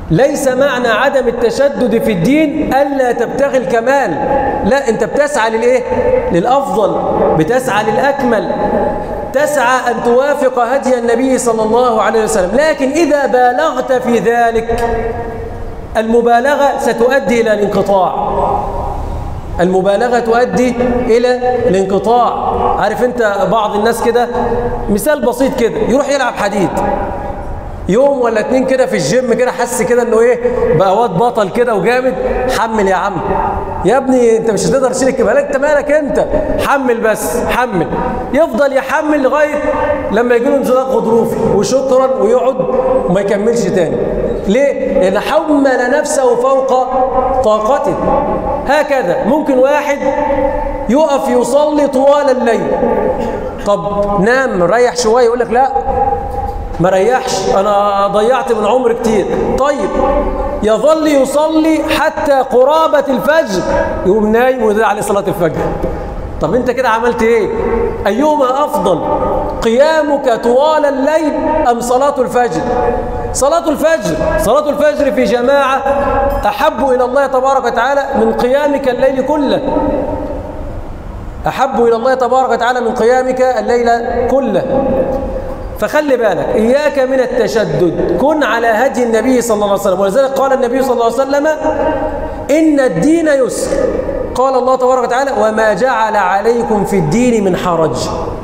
ليس معنى عدم التشدد في الدين ألا تبتغي الكمال لا أنت بتسعى للإيه؟ للأفضل بتسعى للأكمل تسعى أن توافق هدي النبي صلى الله عليه وسلم لكن إذا بالغت في ذلك المبالغة ستؤدي إلى الانقطاع المبالغة تؤدي إلى الانقطاع عارف أنت بعض الناس كده مثال بسيط كده يروح يلعب حديد يوم ولا اتنين كده في الجيم كده حس كده انه ايه بقى واد بطل كده وجامد حمل يا عم يا ابني انت مش هتقدر تشيل الكمال انت مالك انت حمل بس حمل يفضل يحمل لغايه لما يجي له انزلاق غضروفي وشكرا ويقعد وما يكملش تاني ليه؟ لان حمل نفسه فوق طاقته هكذا ممكن واحد يقف يصلي طوال الليل طب نام ريح شويه يقول لك لا ما ريحش انا ضيعت من عمر كتير طيب يظل يصلي حتى قرابة الفجر يقوم نايم ويضيع عليه صلاة الفجر طب انت كده عملت ايه ايهما افضل قيامك طوال الليل ام صلاة الفجر صلاة الفجر صلاة الفجر في جماعة احب الى الله تبارك وتعالى من قيامك الليل كله احب الى الله تبارك وتعالى من قيامك الليل كله فخلي بالك إياك من التشدد كن على هدي النبي صلى الله عليه وسلم ولذلك قال النبي صلى الله عليه وسلم إن الدين يسر قال الله تبارك وتعالى وما جعل عليكم في الدين من حرج